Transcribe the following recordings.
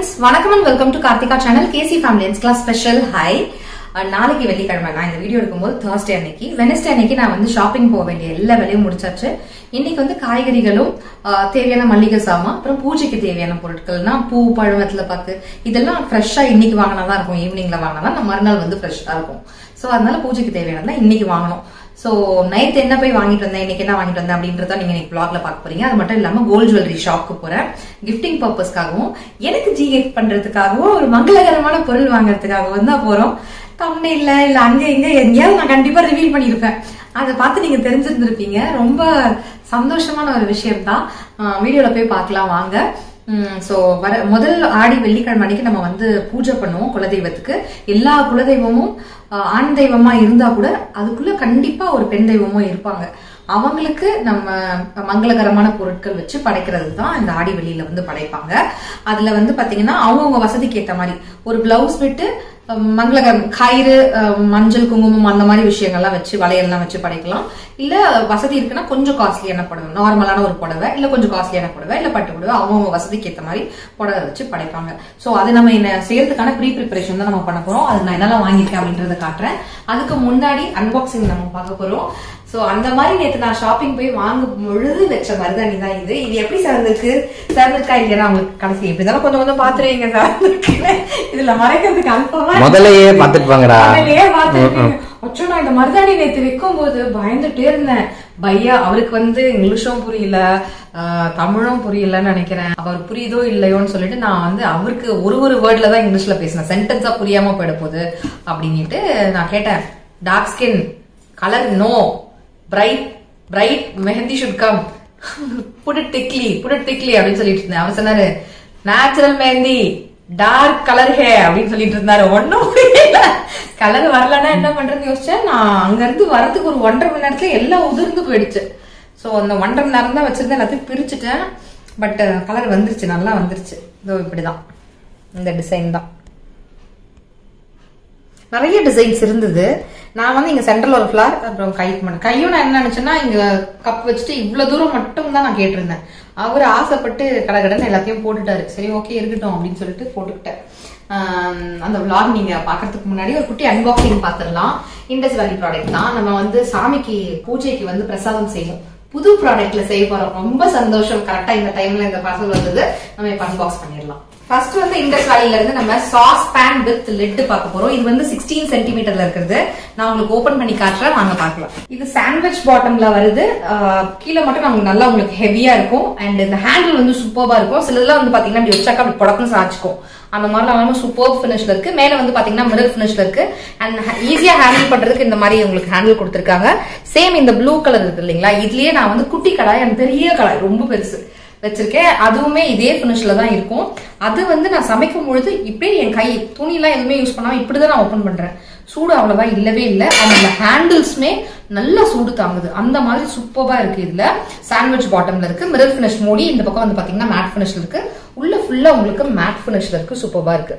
Friends வணக்கம் and welcome to Karthika channel KC family class special hi நாளைக்கு வெள்ளிக்கிழமை நான் இந்த வீடியோ எடுக்கும்போது தேர்ஸ்டே அன்னைக்கு வெனஸ்டே அன்னைக்கு நான் வந்து ஷாப்பிங் போக வேண்டிய எல்லா வேலையும் முடிச்சாச்சு இன்னைக்கு வந்து காய்கறிகளும் ஆஹ், தேவையான மல்லிகை சாமான் அப்புறம் பூஜைக்கு தேவையான பொருட்கள்னா பூ பழவத்துல பாக்கு இதெல்லாம் ஃப்ரெஷ்ஷா இன்னைக்கு வாங்கினா தான் இருக்கும் ஈவினிங்ல வாங்கினா தான் நம்ம மறுநாள் வந்து ஃப்ரெஷ்ஷா இருக்கும் ஸோ அதனால பூஜைக்கு தேவையானதான் இன்னைக்கு வாங்கணும் ஸோ நைட் என்ன போய் வாங்கிட்டு வந்தேன் இன்னைக்கு என்ன வாங்கிட்டு வந்தேன் அப்படின்றத நீங்க இன்னைக்கு vlogல பார்க்க போறீங்க அது மட்டும் இல்லாம கோல்ட் ஜுவல்லரி ஷாப்க்கு போறேன் கிஃப்டிங் பர்பஸ்க்காகவும் எனக்கு ஜி கிஃப்ட் பண்றதுக்காகவும் ஒரு மங்களகரமான பொருள் வாங்குறதுக்காகவும் தான் போறோம் தம்னே இல்ல இல்ல அங்க இங்க எங்கேயாவது நான் கண்டிப்பா ரிவீல் பண்ணியிருப்பேன் அதை பார்த்து நீங்க தெரிஞ்சிருந்திருப்பீங்க ரொம்ப சந்தோஷமான ஒரு விஷயம் தான் வீடியோல போய் பார்க்கலாம் வாங்க ஸோ வர முதல் ஆடி வெள்ளிக்கிழமை அன்னைக்கு நம்ம வந்து பூஜை பண்ணுவோம் குலதெய்வத்துக்கு எல்லா குலதெய்வமும் ஆஹ், ஆண் தெய்வமா இருந்தா கூட அதுக்குள்ள கண்டிப்பா ஒரு பெண் தெய்வமும் இருப்பாங்க அவங்களுக்கு நம்ம மங்களகரமான பொருட்கள் வச்சு படைக்கிறது தான் இந்த ஆடி வெளியில வந்து படைப்பாங்க அதுல வந்து பாத்தீங்கன்னா அவங்கவுங்க வசதிக்கு ஏத்த மாதிரி ஒரு பிளவுஸ் விட்டு அஹ், மங்களகரம் கயிறு அஹ், மஞ்சள் குங்குமம் அந்த மாதிரி விஷயங்கள்லாம் வச்சு வளையல்லாம் வச்சு படைக்கலாம் இல்ல வசதி இருக்குன்னா கொஞ்சம் காஸ்ட்லியான புடவை நார்மலான ஒரு புடவை இல்ல கொஞ்சம் காஸ்ட்லியான புடவை இல்ல பட்டு புடவை அவங்கவுங்க வசதிக்கு ஏத்த மாதிரி புடவை வச்சு படைப்பாங்க சோ அது நம்ம என்ன செய்யறதுக்கான ப்ரீ ப்ரிப்பரேஷன் தான் நம்ம பண்ண போறோம் அது நான் என்னெல்லாம் வாங்கியிருக்கேன் அப்படின்றத காட்டுறேன் அதுக்கு முன்னாடி அன்பாக்சிங் நம்ம பார்க்க போறோம் சோ அந்த மாதிரி நேத்து நான் ஷாப்பிங் போய் வாங்க பொழுது வச்ச மருதாணி தான் இது இது எப்படி சார்ந்திருக்கு சார்ந்திருக்கா இல்லையா உங்களுக்கு கடைசி எப்படி இருந்தாலும் கொஞ்சம் கொஞ்சம் பாத்துருவீங்க சார்ந்திருக்கு இதுல மறைக்கிறதுக்கு அல்பமா முதலையே பாத்துட்டு வாங்கடா முதல்லயே பார்த்திருக்கீங்க. அச்சோ, நான் இந்த மருதாணி நேத்து வைக்கும் போது பயந்துட்டே இருந்தேன் பையா அவருக்கு வந்து இங்கிலீஷும் புரியல ஆஹ், தமிழும் புரியலன்னு நினைக்கிறேன் அவர் புரியுதோ இல்லையோன்னு சொல்லிட்டு நான் வந்து அவருக்கு ஒரு ஒரு வேர்ட்ல தான் இங்கிலீஷ்ல பேசினேன் சென்டென்ஸா புரியாம போயிட போகுது அப்படின்னுட்டு நான் கேட்டேன் dark skin colour no bright bright mehndi should come put thickly put thickly அப்படின்னு சொல்லிட்டு இருந்தேன் அவர் சொன்னாரு நேச்சுரல் மெஹந்தி டார்க் கலர் ஹே அப்படின்னு சொல்லிட்டு இருந்தாரு ஒன்னும் புரியல கலர் வரலன்னா என்ன பண்றதுன்னு யோசிச்சேன் நான் அங்க இருந்து வரதுக்கு ஒரு ஒன்றரை மணி நேரத்துல எல்லாம் உதிர்ந்து போயிடுச்சு சோ அந்த ஒன்றரை மணி நேரம் தான் வச்சிருந்தேன் எல்லாத்தையும் பிரிச்சுட்டேன் பட் கலர் வந்துருச்சு நல்லா வந்துருச்சு இதோ இப்படிதான் இந்த டிசைன் தான் நிறைய டிசைன்ஸ் இருந்தது நான் வந்து இங்க சென்ட்ரல் ஒரு ஃபிளார் அப்புறம் கை பண்ண கையும் நான் என்ன நினைச்சேன்னா இங்க கப் வச்சுட்டு இவ்வளவு தூரம் மட்டும் தான் நான் கேட்டிருந்தேன் அவர் ஆசைப்பட்டு கடகடன்னு எல்லாத்தையும் போட்டுட்டாரு சரி ஓகே இருக்கட்டும் அப்படின்னு சொல்லிட்டு போட்டுக்கிட்டேன் ஆம், அந்த vlog நீங்க பாக்குறதுக்கு முன்னாடி ஒரு குட்டி அன்பாக்சிங் பாத்திரலாம் இண்டஸ் வேலி ப்ராடக்ட் தான் நம்ம வந்து சாமிக்கு பூஜைக்கு வந்து பிரசாதம் செய்வோம் புது ப்ராடக்ட்ல செய்ய போறோம் ரொம்ப சந்தோஷம் கரெக்டா இந்த டைம்ல இந்த பார்சல் வந்தது நம்ம இப்ப அன்பாக்ஸ் பண்ணிடலாம் ஃபர்ஸ்ட் வந்து இண்டஸ் வேலில இருந்து நம்ம சாஸ் பேன் வித் லெட் பார்க்க போறோம் இது வந்து சிக்ஸ்டீன் சென்டிமீட்டர்ல இருக்கிறது நான் உங்களுக்கு ஓபன் பண்ணி காட்டுறேன் வாங்க பார்க்கலாம் இது சாண்ட்விச் பாட்டம்ல வருது ஆஹ் கீழே மட்டும் நமக்கு நல்லா உங்களுக்கு ஹெவியா இருக்கும் அண்ட் இந்த ஹேண்டில் வந்து சூப்பர்பா இருக்கும் சிலதெல்லாம் வந்து பாத்தீங்கன்னா இப்படி வச்சாக்கா அப்படி புடக்குன்னு சாச்சிக்கும் அந்த மாதிரி இல்லாம சூப்பர் ஃபினிஷ்ல இருக்கு மேல வந்து பாத்தீங்கன்னா மிரர் ஃபினிஷ்ல இருக்கு அண்ட் ஈஸியா ஹேண்டில் பண்றதுக்கு இந்த மாதிரி உங்களுக்கு ஹேண்டில் கொடுத்திருக்காங்க சேம் இந்த ப்ளூ கலர் இருக்கு இல்லைங்களா இதுலயே நான் வந்து குட்டி கடாய் and பெரிய கடாய் ரொம்ப பெருசு வச்சிருக்கேன் அதுவுமே இதே ஃபினிஷ்ல தான் இருக்கும் அது வந்து நான் சமைக்கும் பொழுது இப்படியே என் கை துணிலாம் எதுவுமே யூஸ் பண்ணாம இப்படிதான் நான் ஓபன் பண்றேன் சூடு அவ்வளவா இல்லவே இல்லை அந்த ஹேண்டில்ஸ்மே நல்லா சூடு தாங்குது அந்த மாதிரி சூப்பரா இருக்கு இதுல சாண்ட்விச் பாட்டம்ல இருக்கு மிரர் ஃபினிஷ் மூடி இந்த பக்கம் வந்து பாத்தீங்கன்னா மேட் ஃபினிஷ்ல இருக்கு உள்ள ஃபுல்லா உங்களுக்கு மேட் ஃபினிஷ்ல இருக்கு சூப்பரா இருக்கு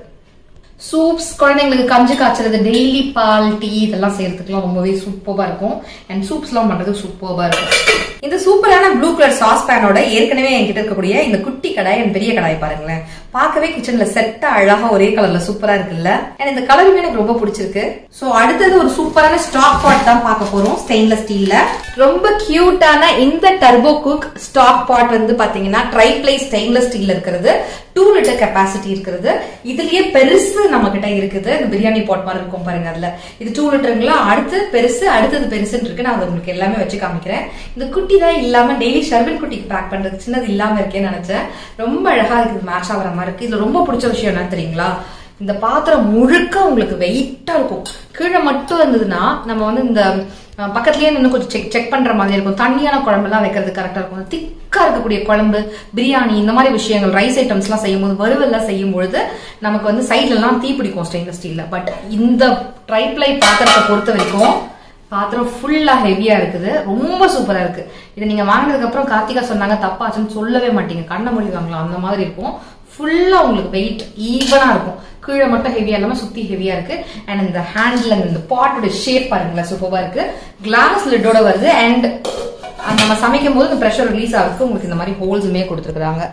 சூப்ஸ் குழந்தைங்களுக்கு கஞ்சி காய்ச்சறது டெய்லி பால் டீ இதெல்லாம் செய்யறதுக்குலாம் ரொம்பவே சூப்பரா இருக்கும் அண்ட் சூப்ஸ்லாம் பண்றதுக்கு சூப்பரா இருக்கும் இந்த சூப்பரான ப்ளூ கலர் சாஸ் பேனோட ஏற்கனவே என்கிட்ட இருக்கக்கூடிய இந்த குட்டி கடாய் என் பெரிய கடாய் பாருங்களேன் பார்க்கவே கிச்சன்ல செட்டா அழகா ஒரே கலர்ல சூப்பரா இருக்குல்ல அண்ட் இந்த கலருமே எனக்கு ரொம்ப பிடிச்சிருக்கு சோ அடுத்தது ஒரு சூப்பரான ஸ்டாக் பாட் தான் பார்க்க போறோம் ஸ்டெயின்லெஸ் ஸ்டீல்ல ரொம்ப கியூட்டான இந்த டர்போ குக் ஸ்டாக் பாட் வந்து பாத்தீங்கன்னா ட்ரை பிளை ஸ்டெயின்லெஸ் ஸ்டீல்ல இருக்கிறது டூ லிட்டர் கெப்பாசிட்டி இருக்கிறது இதுலயே பெருசு நம்ம கிட்ட இருக்குது இந்த பிரியாணி பாட் மாதிரி இருக்கும் பாருங்க அதுல இது டூ லிட்டருங்களா அடுத்து பெருசு அடுத்தது பெருசுன்னு இருக்கு நான் அதை உங்களுக்கு எல்லாமே வச்சு காமிக்கிறேன் இந்த குட்டி தான் இல்லாம டெய்லி ஷர்பன் குட்டிக்கு பேக் பண்றது சின்னது இல்லாம இருக்கேன்னு நினைச்சேன் ரொம்ப அழகா இருக்குது மேட்ச் ஆகிற மாதிரி இருக்கு இதுல ரொம்ப பிடிச்ச விஷயம் என்ன தெரியுங்களா இந்த பாத்திரம் முழுக்க உங்களுக்கு வெயிட்டா இருக்கும் கீழே மட்டும் இருந்ததுன்னா நம்ம வந்து இந்த அஹ், பக்கத்துலயே நின்று கொஞ்சம் செக் செக் பண்ற மாதிரி இருக்கும் தண்ணியான குழம்புலாம் வைக்கிறது கரெக்டா இருக்கும் திக்கா இருக்கக்கூடிய குழம்பு பிரியாணி இந்த மாதிரி விஷயங்கள் ரைஸ் ஐட்டம்ஸ் எல்லாம் செய்யும் போது வறுவல்லாம் செய்யும் பொழுது நமக்கு வந்து சைட்ல எல்லாம் தீ பிடிக்கும் ஸ்டெயின்லெஸ் ஸ்டீல்ல பட் இந்த ட்ரைப்ளை பாத்திரத்தை பொறுத்த வரைக்கும் பாத்திரம் ஃபுல்லா ஹெவியா இருக்குது ரொம்ப சூப்பரா இருக்கு இதை நீங்க வாங்கினதுக்கு அப்புறம் கார்த்திகா சொன்னாங்க தப்பாச்சுன்னு சொல்லவே மாட்டீங்க கண்ண மொழி வாங்கலாம் அந்த மாதிரி இருக்கும் ஃபுல்லா உங்களுக்கு வெயிட் ஈவனா இருக்கும் கீழே மட்டும் ஹெவியா இல்லாம சுத்தி ஹெவியா இருக்கு அண்ட் இந்த ஹேண்ட்ல இந்த பாட்டோட ஷேப் பாருங்களேன் சூப்பரா இருக்கு கிளாஸ் லிட்டோட வருது அண்ட் நம்ம சமைக்கும் போது இந்த ப்ரெஷர் ரிலீஸ் ஆகுறதுக்கு உங்களுக்கு இந்த மாதிரி ஹோல்ஸுமே கொடுத்துருக்காங்க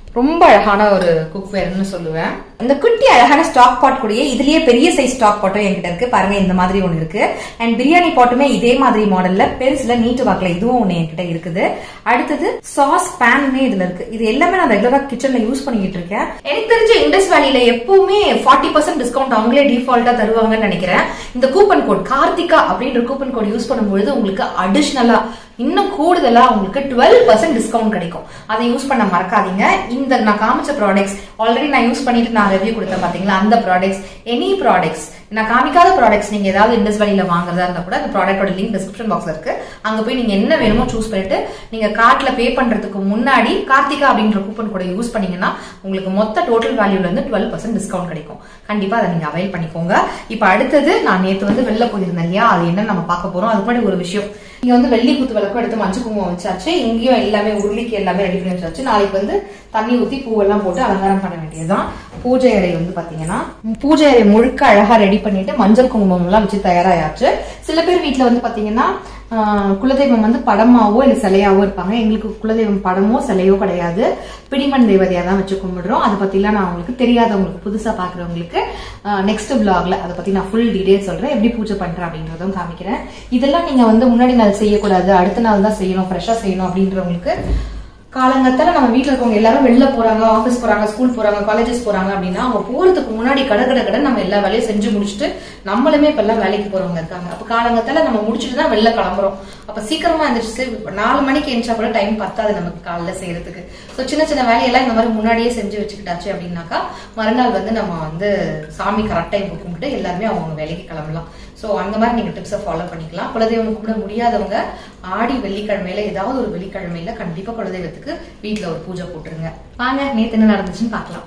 ரொம்ப அழகான ஒரு குக்வேர்னு சொல்லுவேன் இந்த குட்டி அழகான ஸ்டாக் பாட் கூடயே இதுலயே பெரிய சைஸ் ஸ்டாக் பாட்டும் என்கிட்ட இருக்கு பாருங்க இந்த மாதிரி ஒன்னு இருக்கு அண்ட் பிரியாணி பாட்டுமே இதே மாதிரி மாடல்ல பெருசுல நீட்டு வாக்குல இதுவும் ஒண்ணு என்கிட்ட இருக்குது அடுத்தது சாஸ் பேனுமே இதுல இருக்கு இது எல்லாமே நான் ரெகுலரா கிச்சன்ல யூஸ் பண்ணிக்கிட்டு இருக்கேன் எனக்கு தெரிஞ்ச இண்டஸ் வேலியில எப்பவுமே ஃபார்ட்டி பர்சன்ட் டிஸ்கவுண்ட் அவங்களே டிஃபால்ட்டா தருவாங்கன்னு நினைக்கிறேன் இந்த கூப்பன் கோட் கார்த்திகா அப்படின்ற கூப்பன் கோட் யூஸ் பண்ணும்பொழுது உங்களுக்கு அடிஷ்னலா இன்னும் கூடுதலா உங்களுக்கு டுவெல் பர்சன்ட் டிஸ்கவுண்ட் கிடைக்கும் அதை யூஸ் பண்ண மறக்காதீங்க இந்த நான் காமிச்ச ப்ராடக்ட்ஸ் ஆல்ரெடி நான் யூஸ் பண்ணிட்டு நான் ரிவ்யூ கொடுத்தேன் பாத்தீங்களா அந்த ப்ராடக்ட்ஸ் எனி ப்ராடக்ட்ஸ் நான் காமிக்காத ப்ராடக்ட்ஸ் நீங்க ஏதாவது இண்டஸ் வழியில வாங்குறதா இருந்தா கூட அந்த ப்ராடக்டோட லிங்க் டிஸ்கிரிப்ஷன் பாக்ஸ்ல இருக்கு அங்க போய் நீங்க என்ன வேணுமோ சூஸ் பண்ணிட்டு நீங்க கார்ட்ல பே பண்றதுக்கு முன்னாடி கார்த்திகா அப்படின்ற கூப்பன் கூட யூஸ் பண்ணீங்கன்னா உங்களுக்கு மொத்த டோட்டல் வேல்யூல இருந்து டுவெல் பர்சன்ட் டிஸ்கவுண்ட் கிடைக்கும் கண்டிப்பா அதை நீங்க அவைல் பண்ணிக்கோங்க இப்ப அடுத்தது நான் நேத்து வந்து வெளில போயிருந்தேன் இல்லையா அது என்ன நம்ம பார்க்க போறோம் அது முன்னாடி ஒரு விஷயம் இங்க வந்து வெள்ளி குத்து விளக்கும் எடுத்து மஞ்சள் குங்குமம் வச்சாச்சு இங்கேயும் எல்லாமே உருளிக்கு எல்லாமே ரெடி பண்ணி வச்சாச்சு நாளைக்கு வந்து தண்ணி ஊத்தி பூவெல்லாம் போட்டு அலங்காரம் பண்ண வேண்டியதுதான் பூஜை அறை வந்து பாத்தீங்கன்னா பூஜை அறை முழுக்க அழகா ரெடி பண்ணிட்டு மஞ்சள் குங்குமம் எல்லாம் வச்சு தயாராயாச்சு சில பேர் வீட்ல வந்து பாத்தீங்கன்னா ஆஹ், குலதெய்வம் வந்து படமாவோ இல்ல சிலையாவோ இருப்பாங்க எங்களுக்கு குலதெய்வம் படமோ சிலையோ கிடையாது பிடிமண் தேவதையா தான் வச்சு கும்பிடுறோம் அதை பத்திலாம் நான் உங்களுக்கு தெரியாதவங்களுக்கு புதுசா பாக்குறவங்களுக்கு நெக்ஸ்ட் vlogல அதை பத்தி நான் ஃபுல் டீடைல் சொல்றேன் எப்படி பூஜை பண்றேன் அப்படின்றதும் காமிக்கிறேன் இதெல்லாம் நீங்க வந்து முன்னாடி நாள் செய்யக்கூடாது அடுத்த நாள் தான் செய்யணும் ஃப்ரெஷ்ஷா செய்யணும் அப்படின்றவங்களுக்கு காலங்கத்தால நம்ம வீட்ல இருக்கவங்க எல்லாரும் வெளில போறாங்க ஆபீஸ் போறாங்க ஸ்கூல் போறாங்க காலேஜஸ் போறாங்க அப்படின்னா அவங்க போறதுக்கு முன்னாடி கட கட கட நம்ம எல்லா வேலையும் செஞ்சு முடிச்சுட்டு நம்மளுமே இப்ப எல்லாம் வேலைக்கு போறவங்க இருக்காங்க அப்ப காலங்கத்தால நம்ம முடிச்சுட்டு தான் வெளில கிளம்புறோம் அப்ப சீக்கிரமா எந்திரிச்சு இப்ப நாலு மணிக்கு எந்திரிச்சா கூட டைம் பத்தாது நமக்கு காலைல செய்யறதுக்கு சோ சின்ன சின்ன வேலையெல்லாம் இந்த மாதிரி முன்னாடியே செஞ்சு வச்சுக்கிட்டாச்சு அப்படின்னாக்கா மறுநாள் வந்து நம்ம வந்து சாமி கரெக்ட் டைம் கும்பிட்டு எல்லாருமே அவங்க வேலைக்கு கிளம்பலாம் சோ அந்த மாதிரி நீங்க டிப்ஸை ஃபாலோ பண்ணிக்கலாம் குலதெய்வம் கும்பிட முடியாதவங்க ஆடி வெள்ளிக்கிழமையில ஏதாவது ஒரு வெள்ளிக்கிழமையில கண்டிப்பா குலதெய்வத்துக்கு வீட்ல ஒரு பூஜை போட்டுருங்க வாங்க நேத்து என்ன நடந்துச்சுன்னு பார்க்கலாம்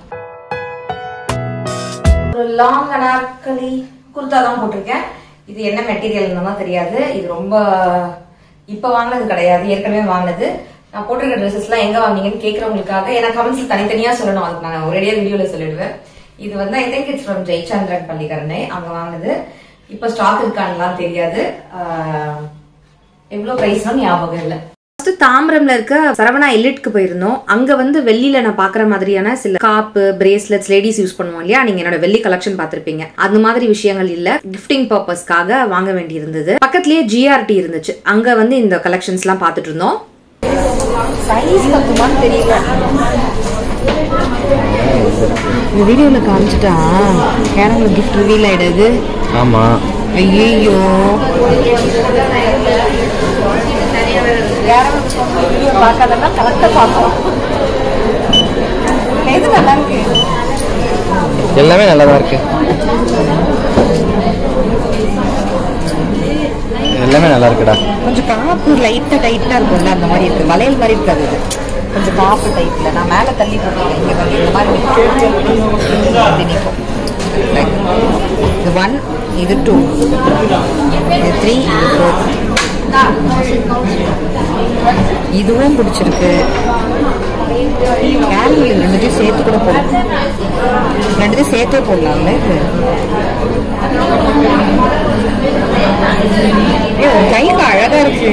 ஒரு லாங் அனார்கலி குர்தா தான் போட்டிருக்கேன் இது என்ன மெட்டீரியல்னு தான் தெரியாது இது ரொம்ப இப்ப வாங்கினது கிடையாது ஏற்கனவே வாங்கினது நான் போட்டிருக்க ட்ரெஸ்ஸஸ் எல்லாம் எங்க வாங்குனீங்கன்னு கேக்குறவங்களுக்காக ஏன்னா கமெண்ட்ஸ் தனித்தனியா சொல்லணும் அதுக்கு நான் ஒரேடியா வீடியோல சொல்லிடுவேன் இது வந்து I think it's from Jayachandran Pallikaranai அங்க வாங்கினது இப்ப ஸ்டாக் இருக்கான்லாம் தெரியாது ஆஹ், எவ்வளவு பிரைஸ்லாம் ஞாபகம் இல்லை ஃபர்ஸ்ட் தாம்பரம்ல இருக்க சரவணா எலிட்க்கு போயிருந்தோம் அங்க வந்து வெள்ளியில நான் பாக்குற மாதிரியான சில காப்பு பிரேஸ்லெட்ஸ் லேடிஸ் யூஸ் பண்ணுவோம் இல்லையா நீங்க என்னோட வெள்ளி கலெக்ஷன் பார்த்திருப்பீங்க அந்த மாதிரி விஷயங்கள் இல்ல கிஃப்டிங் பர்பஸ்க்காக வாங்க வேண்டி இருந்தது பக்கத்துலயே ஜிஆர்டி இருந்துச்சு அங்க வந்து இந்த கலெக்ஷன்ஸ் எல்லாம் பார்த்துட்டு இருந்தோம் சைஸ் பத்துமான்னு தெரியல இந்த வீடியோல காமிச்சிட்டா கேரமல் கிஃப்ட் ரிவீல் ஆயிடுது ஆமா ஐயோ வீடியோ பார்க்காதன்னா கரெக்டா பார்ப்போம் எது நல்லா இருக்கு எல்லாமே நல்லதா இருக்கு எல்லாமே நல்லா இருக்குடா கொஞ்சம் காப்பு லைட்டா டைட்டா இருக்கும்ல அந்த மாதிரி இருக்கு வளையல் மாதிரி இருக்காது இது கொஞ்சம் காப்பு டைப்ல நான் மேல தள்ளி போட்டேன் இங்க பாருங்க, இந்த மாதிரி இப்படி நிக்கும். இது ஒன் இது டூ இது த்ரீ இது ஃபோர் இதுவும் பிடிச்சிருக்கு கேரமல் இது ரெண்டுத்தையும் சேர்த்து கூட போடலாம் ரெண்டுத்தையும் சேர்த்தே போடலாம்ல இது ஏய், உன் கைக்கு அழகா இருக்கு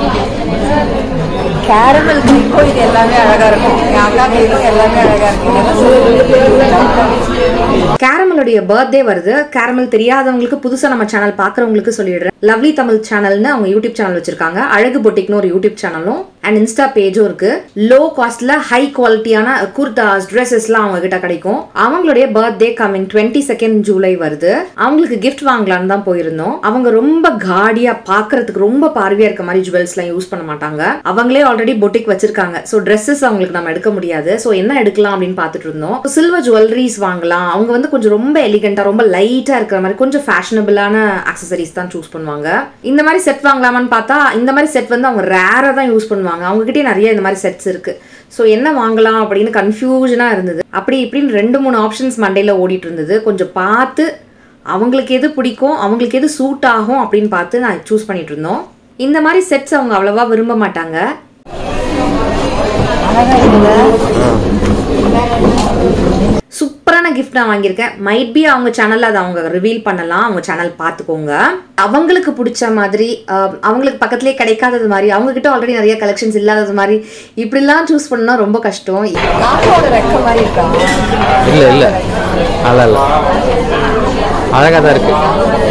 கேரமல் கைக்கும் இது எல்லாமே அழகா இருக்கும் என் அக்கா கைக்கும் எல்லாமே அழகா இருக்கு கேரமலுடைய பர்த்டே வருது கேரமல் தெரியாதவங்களுக்கு புதுசா நம்ம சேனல் பாக்குறவங்களுக்கு சொல்லிடுறேன் லவ்லி தமிழ் சேனல்னு அவங்க யூடியூப் சேனல் வச்சிருக்காங்க அழகு பொட்டிக்னு ஒரு யூடியூப் சேனலும் அண்ட் இன்ஸ்டா பேஜும் இருக்கு லோ காஸ்ட்ல ஹை குவாலிட்டியான குர்தாஸ் ட்ரெஸ்ஸஸ்லாம் அவங்க கிட்ட கிடைக்கும் அவங்களுடைய birthday coming twenty second July வருது அவங்களுக்கு கிஃப்ட் வாங்கலாம்னு தான் போயிருந்தோம் அவங்க ரொம்ப காடியா பாக்குறதுக்கு ரொம்ப பார்வையா இருக்க மாதிரி ஜுவல்ஸ்லாம் யூஸ் பண்ண மாட்டாங்க அவங்களே ஆல்ரெடி பொட்டிக் வச்சிருக்காங்க ஸோ ட்ரெஸ்ஸஸ் அவங்களுக்கு நம்ம எடுக்க முடியாது ஸோ என்ன எடுக்கலாம் அப்படின்னு பார்த்துட்டு இருந்தோம் சில்வர் ஜுவல்லரிஸ் வாங்கலாம் அவங்க வந்து கொஞ்சம் ரொம்ப எலிகண்டா ரொம்ப லைட்டா இருக்கிற மாதிரி கொஞ்சம் ஃபேஷனபிளான அக்சசரிஸ் தான் சூஸ் பண்ணுவாங்க இந்த மாதிரி செட் வாங்கலாமான்னு பார்த்தா இந்த மாதிரி செட் வந்து அவங்க ரேரா தான் யூஸ் பண்ணுவாங்க அவங்க கிட்டே நிறைய இந்த மாதிரி செட்ஸ் இருக்கு ஸோ என்ன வாங்கலாம் அப்படின்னு கன்ஃபியூஷனாக இருந்தது அப்படி இப்படின்னு ரெண்டு மூணு ஆப்ஷன்ஸ் மண்டையில் ஓடிட்டு இருந்தது கொஞ்சம் பார்த்து அவங்களுக்கு எது பிடிக்கும் அவங்களுக்கு எது சூட் ஆகும் அப்படின்னு பார்த்து நான் சூஸ் பண்ணிட்டு இருந்தோம் இந்த மாதிரி செட்ஸ் அவங்க அவ்வளவா விரும்ப மாட்டாங்க அழகா இருக்குல்ல சூப்பரான கிஃப்ட் நான் வாங்கியிருக்கேன் மைட் பி அவங்க சேனல்ல அதை அவங்க ரிவீல் பண்ணலாம் அவங்க சேனல் பார்த்துக்கோங்க அவங்களுக்கு பிடிச்ச மாதிரி அஹ், அவங்களுக்கு பக்கத்துலேயே கிடைக்காதது மாதிரி அவங்க கிட்ட ஆல்ரெடி நிறைய கலெக்ஷன்ஸ் இல்லாதது மாதிரி இப்படிலாம் சூஸ் பண்ணா ரொம்ப கஷ்டம் ஆட்டோட ரெக்க மாதிரி இருக்கா இல்லை இல்லை நல்லா இல்லை அழகாக தான் இருக்கு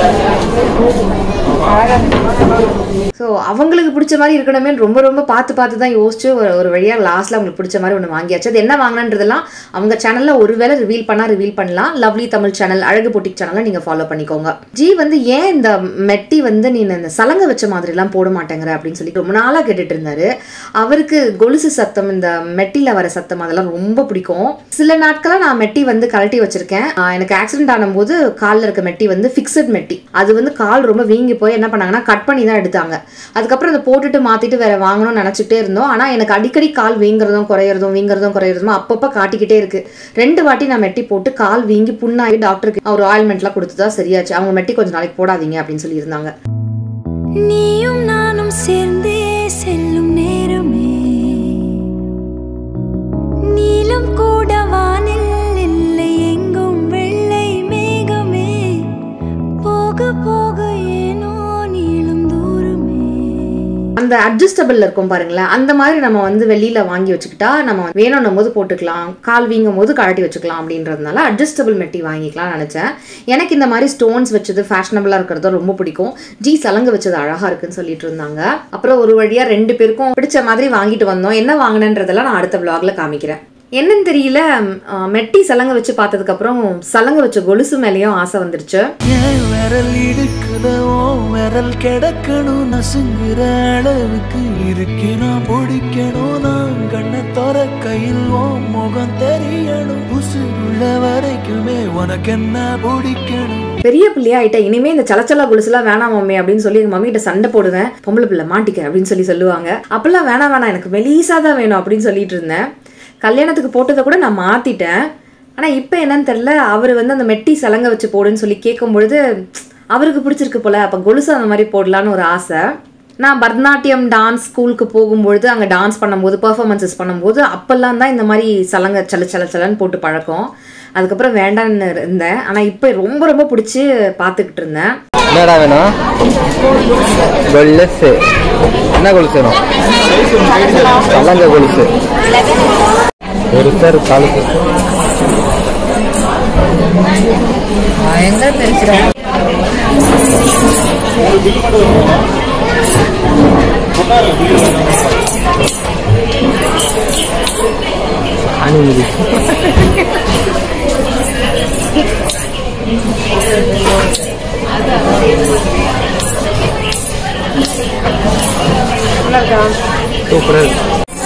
ஸோ அவங்களுக்கு பிடிச்ச மாதிரி இருக்கணுமே ரொம்ப ரொம்ப பார்த்து பார்த்து தான் யோசிச்சு ஒரு ஒரு வழியாக லாஸ்ட்டில் அவங்களுக்கு பிடிச்ச மாதிரி ஒன்று வாங்கியாச்சு அது என்ன வாங்கினன்றதெல்லாம் அவங்க சேனலில் ஒருவேளை ரிவீல் பண்ணால் ரிவீல் பண்ணலாம் lovely Tamil channel Azhagu boutique சேனலை நீங்கள் ஃபாலோ பண்ணிக்கோங்க ஜி வந்து ஏன் இந்த மெட்டி வந்து நீ இந்த சலங்க வச்ச மாதிரிலாம் போட மாட்டேங்கிற அப்படின்னு சொல்லி ரொம்ப நாளாக கேட்டுட்டு இருந்தாரு அவருக்கு கொலுசு சத்தம் இந்த மெட்டியில் வர சத்தம் அதெல்லாம் ரொம்ப பிடிக்கும் சில நாட்களாக நான் மெட்டி வந்து கழட்டி வச்சிருக்கேன் ஆஹ் எனக்கு ஆக்சிடென்ட் ஆனும்போது காலில் இருக்க மெட்டி வந்து ஃபிக்ஸட் மெட்டி அது வந்து கால் ரொம்ப வீங்கி போய் என்ன பண்ணாங்கன்னா கட் பண்ணி தான் எடுத்தாங்க அதுக்கப்புறம் அதை போட்டுட்டு மாத்திட்டு வேற வாங்கணும்னு நினச்சிட்டே இருந்தோம் ஆனால் எனக்கு அடிக்கடி கால் வீங்குறதும் குறையிறதும் வீங்குறதும் குறையிறதும் அப்பப்போ காட்டிக்கிட்டே இருக்கு ரெண்டு வாட்டி நான் மெட்டி போட்டு கால் வீங்கி புண்ணாகி டாக்டருக்கு ஒரு ஆயில்மெண்ட்லாம் கொடுத்து தான் சரியாச்சு அவங்க மெட்டி கொஞ்சம் நாளைக்கு போடாதீங்க அப்படின்னு சொல்லி இருந்தாங்க நீயும் நானும் சேர்ந்தே செல்லும் நேரமே நீலம் கூட வானில் இல்லை எங்கும் வெள்ளை மேகமே போக போக ஏனோ நீளும் தூரமே அந்த அட்ஜஸ்டபிள் இருக்கும் பாருங்களேன் அந்த மாதிரி நம்ம வந்து வெளியில வாங்கி வச்சுக்கிட்டா நம்ம வேணும்னும் போது போட்டுக்கலாம் கால் வீங்கும் போது கழட்டி வச்சுக்கலாம் அப்படின்றதுனால அட்ஜஸ்டபிள் மெட்டி வாங்கிக்கலாம்னு நினைச்சேன் எனக்கு இந்த மாதிரி ஸ்டோன்ஸ் வச்சது ஃபேஷனபிளா இருக்கிறது ரொம்ப பிடிக்கும் ஜி சலங்கு வச்சது அழகா இருக்குன்னு சொல்லிட்டு இருந்தாங்க அப்புறம் ஒரு வழியா ரெண்டு பேருக்கும் பிடிச்ச மாதிரி வாங்கிட்டு வந்தோம் என்ன வாங்கினன்றதெல்லாம் நான் அடுத்த vlogல காமிக்கிறேன் என்னன்னு தெரியல அஹ், மெட்டி சலங்க வச்சு பார்த்ததுக்கு அப்புறம் சலங்க வச்ச கொலுசு மேலேயும் ஆசை வந்துருச்சு என் விரல் இடுக்குதோ விரல் கிடக்கணும் நசுங்குற அளவுக்கு இருக்கு நான் பிடிக்கணும் நான் கண்ணை தோற கையில் ஓ முகம் தெரியணும் உசுருள்ள வரைக்குமே உனக்கு என்ன பிடிக்கணும் பெரிய பிள்ளையா ஆயிட்டா இனிமே இந்த சலச்சலா கொலுசுலாம் வேணாம் மம்மி அப்படின்னு சொல்லி எங்க மம்மி கிட்ட சண்டை போடுவேன் பொம்பளை பிள்ளை மாட்டிக்க அப்படின்னு சொல்லி சொல்லுவாங்க அப்பெல்லாம் வேணாம் வேணாம் எனக்கு மெலீஸா தான் வேணும் அப்படின்னு சொல்லிட்டு இருந்தேன் கல்யாணத்துக்கு போட்டதை கூட நான் மாத்திட்டேன் ஆனா இப்போ என்னன்னு தெரியல அவர் வந்து அந்த மெட்டி சலங்க வச்சு போடுன்னு சொல்லி கேட்கும் பொழுது அவருக்கு பிடிச்சிருக்கு போல அப்ப கொலுசு அந்த மாதிரி போடலான்னு ஒரு ஆசை நான் பரதநாட்டியம் டான்ஸ் ஸ்கூலுக்கு போகும்பொழுது அங்கே டான்ஸ் பண்ணும்போது பெர்ஃபார்மன்ஸஸ் பண்ணும்போது அப்போல்லாம் தான் இந்த மாதிரி சலங்க சல சல சலன்னு போட்டு பழக்கம் அதுக்கப்புறம் வேண்டான்னு இருந்தேன் ஆனால் இப்போ ரொம்ப ரொம்ப பிடிச்சி பார்த்துக்கிட்டு இருந்தேன் என்னடா வேணும் கொலுசு என்ன கொலுசு வேணும் சலங்க கொலுசு ஒரு சார் காலுக்கு பயங்கர பெருசுடா அனுமதி சூப்பரா இருக்கு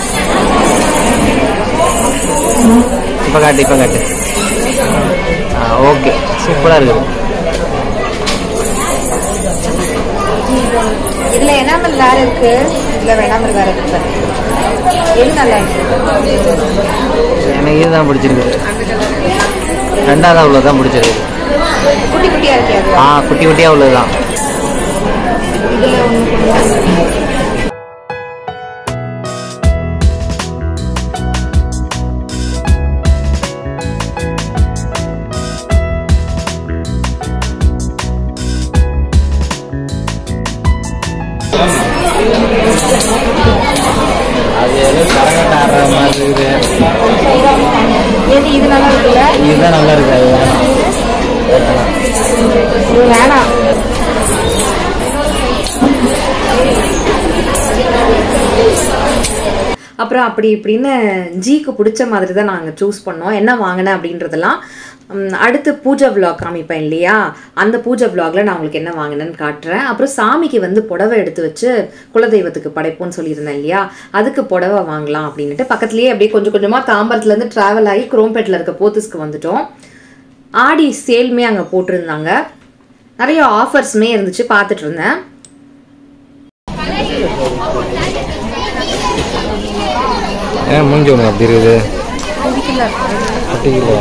இப்போ காட்டு இப்போ காட்டு ஆ ஓகே சூப்பராக இருக்குது இதுல எனாமல் வேற இருக்கு இதுல வேணாமல் வேற இருக்கு எது நல்லா இருக்கு எனக்கு இதுதான் பிடிச்சிருக்கு ரெண்டாவது அவ்வளோ தான் பிடிச்சிருக்கு குட்டி குட்டியா இருக்கு அது ஆ குட்டி குட்டியாக உள்ளது தான் இதுல ஒண்ணு அது ஏதோ கரகட்ட ஆடுற மாதிரி இருக்குது எது இது நல்லா இருக்குல்ல இதுதான் நல்லா இருக்கு அது வேணாம் இது வேணாம் அப்புறம் அப்படி இப்படின்னு ஜிக்கு பிடிச்ச மாதிரி தான் நாங்கள் சூஸ் பண்ணோம் என்ன வாங்கினேன் அப்படின்றதெல்லாம் ம், அடுத்து பூஜை vlog காமிப்பேன் இல்லையா அந்த பூஜை vlogல நான் உங்களுக்கு என்ன வாங்கினேன்னு காட்டுறேன் அப்புறம் சாமிக்கு வந்து புடவை எடுத்து வச்சு குலதெய்வத்துக்கு படைப்போம்னு சொல்லியிருந்தேன் இல்லையா அதுக்கு புடவை வாங்கலாம் அப்படின்ட்டு பக்கத்துலேயே அப்படியே கொஞ்சம் கொஞ்சமாக தாம்பரத்துலேருந்து ட்ராவல் ஆகி குரோம்பேட்டில் இருக்க போத்தீஸ்க்கு வந்துட்டோம் ஆடி சேல்மே அங்கே போட்டிருந்தாங்க நிறைய ஆஃபர்ஸுமே இருந்துச்சு பார்த்துட்டு இருந்தேன் ஏன் மூஞ்சி ஒன்று அப்படி இருக்குது பிடிக்கல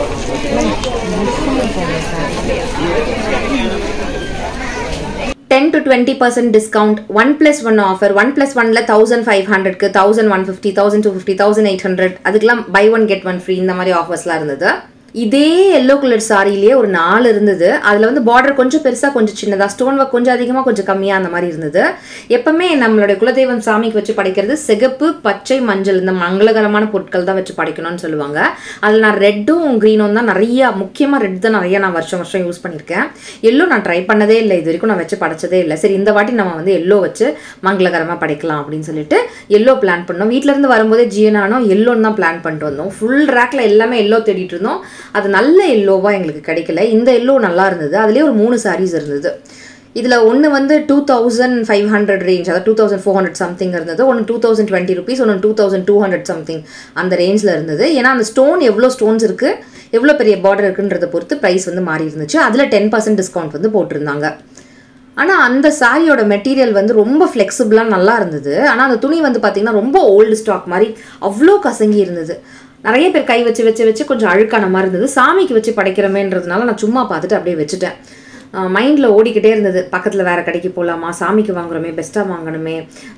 ten ten to twenty percent discount one plus one offer one plus ஒன்ல தௌசண்ட் ஃபைவ் ஹண்ட்ரட்க்கு thousand one fifty thousand two fifty thousand eight hundred அதுக்கெல்லாம் buy one get one free இந்த மாதிரி ஆஃபர்ஸ்லாம் இருந்தது இதே எல்லோ கலர் சாரிலேயே ஒரு நாலு இருந்தது அதில் வந்து பார்டர் கொஞ்சம் பெருசாக கொஞ்சம் சின்னதாக ஸ்டோன் ஒர்க் கொஞ்சம் அதிகமாக கொஞ்சம் கம்மியாக அந்த மாதிரி இருந்தது எப்பவுமே நம்மளுடைய குலதெய்வம் சாமிக்கு வச்சு படைக்கிறது சிகப்பு பச்சை மஞ்சள் இந்த மங்களகரமான பொருட்கள் தான் வச்சு படைக்கணும்னு சொல்லுவாங்க அதில் நான் ரெட்டும் க்ரீனும் தான் நிறைய முக்கியமாக ரெட் தான் நிறைய நான் வருஷம் வருஷம் யூஸ் பண்ணியிருக்கேன் எல்லோ நான் ட்ரை பண்ணதே இல்லை இது வரைக்கும் நான் வச்சு படைச்சதே இல்லை சரி இந்த வாட்டி நம்ம வந்து எல்லோ வச்சு மங்களகரமாக படைக்கலாம் அப்படின்னு சொல்லிட்டு எல்லோ பிளான் பண்ணோம் வீட்ல இருந்து வரும்போதே ஜியனானோ எல்லோன்னு தான் பிளான் பண்ணிட்டு வந்தோம் ஃபுல் ரேக்கில் எல்லாமே எல்லோ தேடிட்டு இருந்தோம் அது நல்ல எல்லோவாக எங்களுக்கு கிடைக்கல இந்த எல்லோ நல்லா இருந்தது அதுலேயே ஒரு மூணு சாரீஸ் இருந்தது இதில் ஒன்று வந்து two thousand five hundred range அதாவது two thousand four hundred something இருந்தது ஒன்று டூ தௌசண்ட் டுவெண்ட்டி ருபீஸ் ஒன்று two thousand two hundred something அந்த ரேஞ்சில் இருந்தது ஏன்னா அந்த ஸ்டோன் எவ்வளோ ஸ்டோன்ஸ் இருக்குது எவ்வளோ பெரிய பார்டர் இருக்குன்றதை பொறுத்து ப்ரைஸ் வந்து மாறி இருந்துச்சு அதில் டென் பர்சன்ட் டிஸ்கவுண்ட் வந்து போட்டிருந்தாங்க ஆனால் அந்த சாரியோட மெட்டீரியல் வந்து ரொம்ப ஃப்ளெக்சிபிளாக நல்லா இருந்தது ஆனால் அந்த துணி வந்து பார்த்திங்கன்னா ரொம்ப ஓல்டு ஸ்டாக் மாதிரி அவ்வளோ கசங்கி இருந்தது நிறைய பேர் கை வச்சு வச்சு வச்சு கொஞ்சம் அழுக்கான மாதிரி இருந்தது சாமிக்கு வச்சு படைக்கிறமேன்றதுனால நான் சும்மா பார்த்துட்டு அப்படியே வச்சுட்டேன் மைண்டில் ஓடிக்கிட்டே இருந்தது பக்கத்தில் வேறு கடைக்கு போகலாமா சாமிக்கு வாங்குறோமே பெஸ்ட்டாக வாங்கணுமே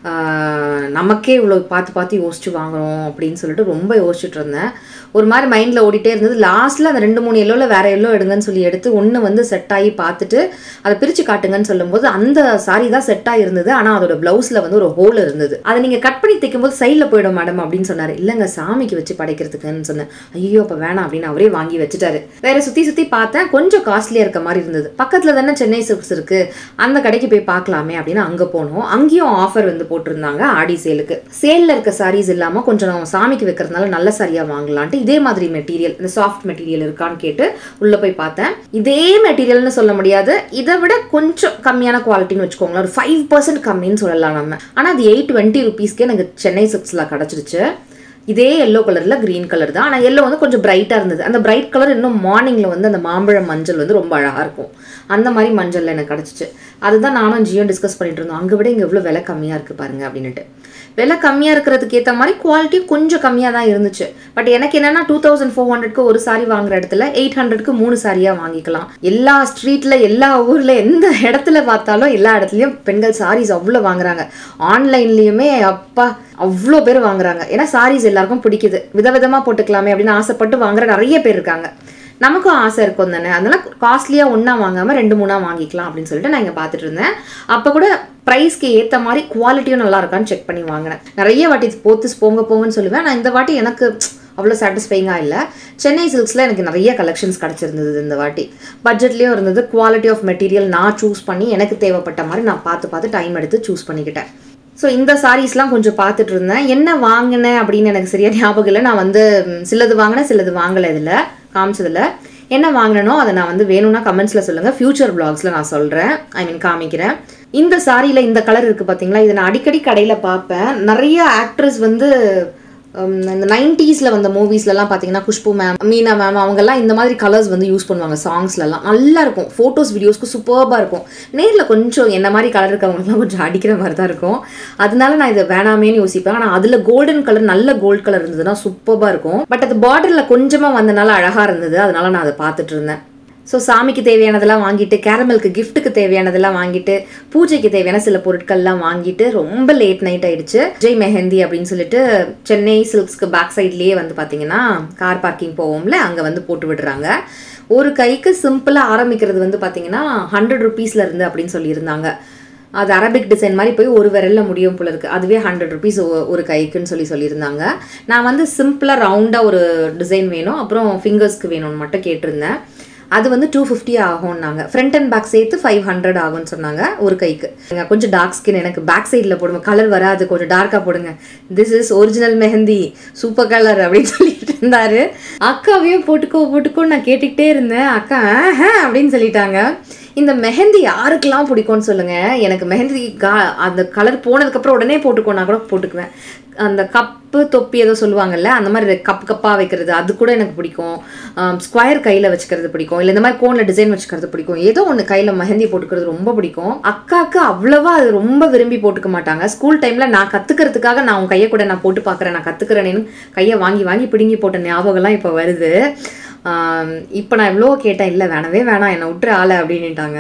ஆஹ் நமக்கே இவ்வளோ பார்த்து பார்த்து யோசிச்சு வாங்குறோம் அப்படின்னு சொல்லிட்டு ரொம்ப யோசிச்சுட்டு இருந்தேன் ஒரு மாதிரி மைண்டில் ஓடிட்டே இருந்தது லாஸ்ட்டில் அந்த ரெண்டு மூணு எல்லோவில் வேறு எல்லோ எடுங்கன்னு சொல்லி எடுத்து ஒன்று வந்து செட் ஆகி பார்த்துட்டு அதை பிரித்து காட்டுங்கன்னு சொல்லும்போது அந்த சாரி தான் செட் ஆகிருந்தது ஆனால் அதோட ப்ளவுஸில் வந்து ஒரு ஹோல் இருந்தது அதை நீங்கள் கட் பண்ணி தைக்கும்போது சைடில் போயிடும் மேடம் அப்படின்னு சொன்னார் இல்லைங்க சாமிக்கு வச்சு படைக்கிறதுக்குன்னு சொன்னேன் ஐயோ அப்போ வேணாம் அப்படின்னு அவரே வாங்கி வச்சுட்டாரு வேற சுற்றி சுற்றி பார்த்தேன் கொஞ்சம் காஸ்ட்லியாக இருக்க மாதிரி இருந்தது பக்கத்தில் தானே சென்னை சில்க்ஸ் இருக்கு அந்த கடைக்கு போய் பார்க்கலாமே அப்படின்னு அங்கே போனோம் அங்கேயும் ஆஃபர் வந்து போட்டிருந்தாங்க ஆடி சேலுக்கு சேலில் இருக்க சாரீஸ் இல்லாமல் கொஞ்சம் நம்ம சாமிக்கு வைக்கிறதுனால நல்ல சாரியாக வாங்கலான்ட்டு இதே மாதிரி மெட்டீரியல் இந்த சாஃப்ட் மெட்டீரியல் இருக்கான்னு கேட்டு உள்ளே போய் பார்த்தேன் இதே மெட்டீரியல்னு சொல்ல முடியாது இதை விட கொஞ்சம் கம்மியான குவாலிட்டின்னு வச்சுக்கோங்களேன் ஒரு ஃபைவ் பர்சன்ட் கம்மின்னு சொல்லலாம் நம்ம ஆனால் அது எயிட் டுவெண்ட்டி ருபீஸ்க்கே எனக்கு சென்னை சில்க்ஸில் கிடச்சிருச்சு இதே எல்லோ கலரில் க்ரீன் கலர் தான் ஆனால் எல்லோ வந்து கொஞ்சம் பிரைட்டாக இருந்தது அந்த பிரைட் கலர் இன்னும் மார்னிங்கில் வந்து அந்த மாம்பழம் மஞ்சள் வந்து ரொம்ப அழகாக இருக்கும் அந்த மாதிரி மஞ்சள் எனக்கு கிடச்சிச்சு அதுதான் நானும் ஜியோ டிஸ்கஸ் பண்ணிட்டு இருந்தோம் அங்கே விட இங்கே எவ்வளோ விலை கம்மியாக இருக்குது பாருங்க அப்படின்னுட்டு விலை கம்மியாக இருக்கிறதுக்கு ஏற்ற மாதிரி குவாலிட்டியும் கொஞ்சம் கம்மியாக தான் இருந்துச்சு பட் எனக்கு என்னன்னா டூ தௌசண்ட் ஃபோர் ஹண்ட்ரட்க்கு ஒரு சாரி வாங்குற இடத்துல எயிட் ஹண்ட்ரட்க்கு மூணு சாரியாக வாங்கிக்கலாம் எல்லா ஸ்ட்ரீட்டில் எல்லா ஊரில் எந்த இடத்துல பார்த்தாலும் எல்லா இடத்துலையும் பெண்கள் சாரீஸ் அவ்வளோ வாங்குறாங்க ஆன்லைன்லேயுமே அப்பா அவ்வளோ பேர் வாங்குறாங்க ஏன்னா சாரீஸ் எல்லாருக்கும் பிடிக்குது விதவிதமாக போட்டுக்கலாமே அப்படின்னு ஆசைப்பட்டு வாங்குற நிறைய பேர் இருக்காங்க நமக்கும் ஆசை இருக்கும் தானே அதனால காஸ்ட்லியாக ஒன்றா வாங்காமல் ரெண்டு மூணா வாங்கிக்கலாம் அப்படின்னு சொல்லிட்டு நான் இங்கே பார்த்துட்டு இருந்தேன் அப்போ கூட ப்ரைஸ்க்கு ஏற்ற மாதிரி குவாலிட்டியும் நல்லா இருக்கான்னு செக் பண்ணி வாங்கினேன் நிறைய வாட்டி போத்து போங்க போங்கன்னு சொல்லுவேன் நான் இந்த வாட்டி எனக்கு அவ்வளோ சாட்டிஸ்ஃபைங்காக இல்லை சென்னை சில்க்ஸில் எனக்கு நிறைய கலெக்ஷன்ஸ் கிடச்சிருந்தது இந்த வாட்டி பட்ஜெட்லேயும் இருந்தது குவாலிட்டி ஆஃப் மெட்டீரியல் நான் சூஸ் பண்ணி எனக்கு தேவைப்பட்ட மாதிரி நான் பார்த்து பார்த்து டைம் எடுத்து சூஸ் பண்ணிக்கிட்டேன் ஸோ இந்த சாரீஸ்லாம் கொஞ்சம் பார்த்துட்டு இருந்தேன் என்ன வாங்கினேன் அப்படின்னு எனக்கு சரியா ஞாபகம் இல்லை நான் வந்து ம், சிலது வாங்கினேன் சிலது வாங்கலை இதில் காமிச்சதில் என்ன வாங்கினனோ அதை நான் வந்து வேணும்னா கமெண்ட்ஸில் சொல்லுங்கள் ஃபியூச்சர் பிளாக்ஸில் நான் சொல்கிறேன் ஐ மீன் காமிக்கிறேன் இந்த சாரியில் இந்த கலர் இருக்குது பார்த்தீங்களா இதை நான் அடிக்கடி கடையில் பார்ப்பேன் நிறைய ஆக்ட்ரஸ் வந்து ஹம், இந்த நைன்டீஸில் வந்த மூவிஸ்லலாம் பார்த்தீங்கன்னா குஷ்பு மேம் மீனா மேம் அவங்கெல்லாம் இந்த மாதிரி கலர்ஸ் வந்து யூஸ் பண்ணுவாங்க சாங்ஸ்லலாம் நல்லா இருக்கும் ஃபோட்டோஸ் வீடியோஸ்க்கு சூப்பர்பாக இருக்கும் நேரில் கொஞ்சம் என்ன மாதிரி கலர் இருக்கவங்களுக்குலாம் கொஞ்சம் அடிக்கிற மாதிரி தான் இருக்கும் அதனால நான் இதை வேணாமேன்னு யோசிப்பேன் ஆனால் அதில் கோல்டன் கலர் நல்ல கோல்ட் கலர் இருந்ததுன்னா சூப்பராக இருக்கும் பட் அது பார்டரில் கொஞ்சமாக வந்தனால அழகாக இருந்தது அதனால நான் அதை பார்த்துட்டு இருந்தேன் ஸோ சாமிக்கு தேவையானதெல்லாம் வாங்கிட்டு கேரமலுக்கு கிஃப்ட்டுக்கு தேவையானதெல்லாம் வாங்கிட்டு பூஜைக்கு தேவையான சில பொருட்கள்லாம் வாங்கிட்டு ரொம்ப லேட் நைட் ஆயிடுச்சு ஜெய் மெஹந்தி அப்படின்னு சொல்லிட்டு சென்னை சில்க்ஸ்க்கு பேக் சைட்லேயே வந்து பார்த்தீங்கன்னா கார் பார்க்கிங் போவோம்ல அங்கே வந்து போட்டு விடுறாங்க ஒரு கைக்கு சிம்பிளாக ஆரம்பிக்கிறது வந்து பார்த்தீங்கன்னா ஹண்ட்ரட் ருபீஸ்ல இருந்து அப்படின்னு சொல்லியிருந்தாங்க அது அரபிக் டிசைன் மாதிரி போய் ஒரு விரல்ல முடியும் போல இருக்கு அதுவே ஹண்ட்ரட் ருபீஸ் ஒரு கைக்குன்னு சொல்லி சொல்லியிருந்தாங்க நான் வந்து சிம்பிளாக ரவுண்டாக ஒரு டிசைன் வேணும் அப்புறம் ஃபிங்கர்ஸ்க்கு வேணும்னு மட்டும் கேட்டிருந்தேன் அது வந்து டூ ஃபிஃப்டி ஆகும்னாங்க ஃப்ரண்ட் அண்ட் பேக் சேர்த்து ஃபைவ் ஹண்ட்ரட் ஆகும்னு சொன்னாங்க ஒரு கைக்கு நீங்க கொஞ்சம் டார்க் ஸ்கின் எனக்கு பேக் சைடில் போடுங்க கலர் வராது கொஞ்சம் டார்க்காக போடுங்க this is original mehndi super colour அப்படின்னு சொல்லிட்டு இருந்தாரு அக்காவையும் போட்டுக்கோ போட்டுக்கோ நான் கேட்டுக்கிட்டே இருந்தேன் அக்கா ஆஹா அப்படின்னு சொல்லிட்டாங்க இந்த மெஹந்தி யாருக்கெல்லாம் பிடிக்கும்னு சொல்லுங்க எனக்கு மெஹந்தி கா அந்த கலர் போனதுக்கப்புறம் உடனே போட்டுக்கோ நான் கூட போட்டுக்குவேன் அந்த கப்பு தொப்பி ஏதோ சொல்லுவாங்கல்ல அந்த மாதிரி கப் கப்பாக வைக்கிறது அது கூட எனக்கு பிடிக்கும் ஸ்கொயர் கையில் வச்சுக்கிறது பிடிக்கும் இல்லை இந்த மாதிரி கோனில் டிசைன் வச்சுக்கிறது பிடிக்கும் ஏதோ ஒன்று கையில் மெஹந்தி போட்டுக்கிறது ரொம்ப பிடிக்கும் அக்காவுக்கு அவ்வளவா அது ரொம்ப விரும்பி போட்டுக்க மாட்டாங்க ஸ்கூல் டைமில் நான் கற்றுக்கிறதுக்காக நான் உன் கையை கூட நான் போட்டு பார்க்குறேன் நான் கற்றுக்கிறேன்னு கையை வாங்கி வாங்கி பிடுங்கி போட்ட ஞாபகம்லாம் இப்போ வருது இப்போ நான் எவ்வளோ கேட்டேன் இல்லை வேணவே வேணாம் என்னை விட்டுரு ஆளை அப்படின்னுட்டாங்க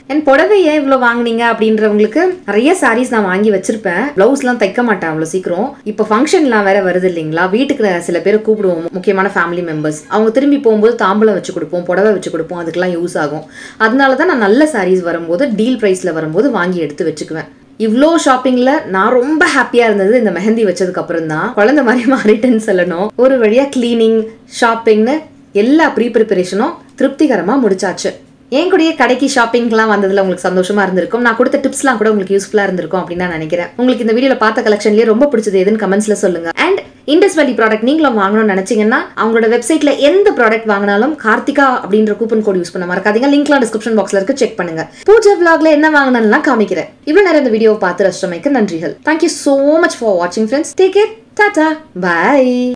அண்ட் புடவை ஏன் இவ்வளோ வாங்குனீங்க அப்படின்றவங்களுக்கு நிறைய சாரீஸ் நான் வாங்கி வச்சிருப்பேன் பிளவுஸ்லாம் தைக்க மாட்டேன் அவ்வளோ சீக்கிரம் இப்போ ஃபங்க்ஷன்லாம் வேற வருது இல்லைங்களா வீட்டுக்கு சில பேரை கூப்பிடுவோம் முக்கியமான ஃபேமிலி மெம்பர்ஸ் அவங்க திரும்பி போகும்போது தாம்பலம் வச்சு கொடுப்போம் புடவை வச்சு கொடுப்போம் அதுக்கெல்லாம் யூஸ் ஆகும் அதனால தான் நான் நல்ல சாரீஸ் வரும்போது டீல் ப்ரைஸில் வரும்போது வாங்கி எடுத்து வச்சுக்குவேன் இவ்வளோ ஷாப்பிங்ல நான் ரொம்ப ஹாப்பியா இருந்தது இந்த மெஹந்தி வச்சதுக்கு அப்புறம் தான் குழந்தை மாதிரி மாறிட்டேன்னு சொல்லணும் ஒரு வழியா கிளீனிங் ஷாப்பிங்னு எல்லா ப்ரீ ப்ரிப்பரேஷனும் திருப்திகரமா முடிச்சாச்சு என் கூடயே கடைக்கு ஷாப்பிங்லாம் வந்ததுல உங்களுக்கு சந்தோஷமா இருந்திருக்கும் நான் கொடுத்த டிப்ஸ்லாம் கூட உங்களுக்கு யூஸ்ஃபுல்லா இருந்திருக்கும் அப்படின்னு நான் நினைக்கிறேன் உங்களுக்கு இந்த வீடியோல பார்த்த கலெக்ஷன்லயே ரொம்ப பிடிச்சது எதுன்னு கமெண்ட்ஸ்ல சொல்லுங்க அண்ட் இண்டஸ் வேலி ப்ராடக்ட் நீங்களும் வாங்கணும்னு நினைச்சீங்கன்னா அவங்களோட வெப்சைட்ல எந்த ப்ராடக்ட் வாங்கினாலும் கார்த்திகா அப்படின்ற கூப்பன் கோட் யூஸ் பண்ண மறக்காதீங்க லிங்க்லாம் டிஸ்கிரிப்ஷன் பாக்ஸ்ல இருக்கு செக் பண்ணுங்க பூஜா vlogல என்ன வாங்கினலாம் காமிக்கிறேன் இவ்வளவு நேரம் இந்த வீடியோவை பார்த்து ரசிச்சமைக்கு நன்றிகள் தேங்க்யூ so மச் ஃபார் வாட்சிங் ஃப்ரெண்ட்ஸ் டேக் கேர் டாடா பை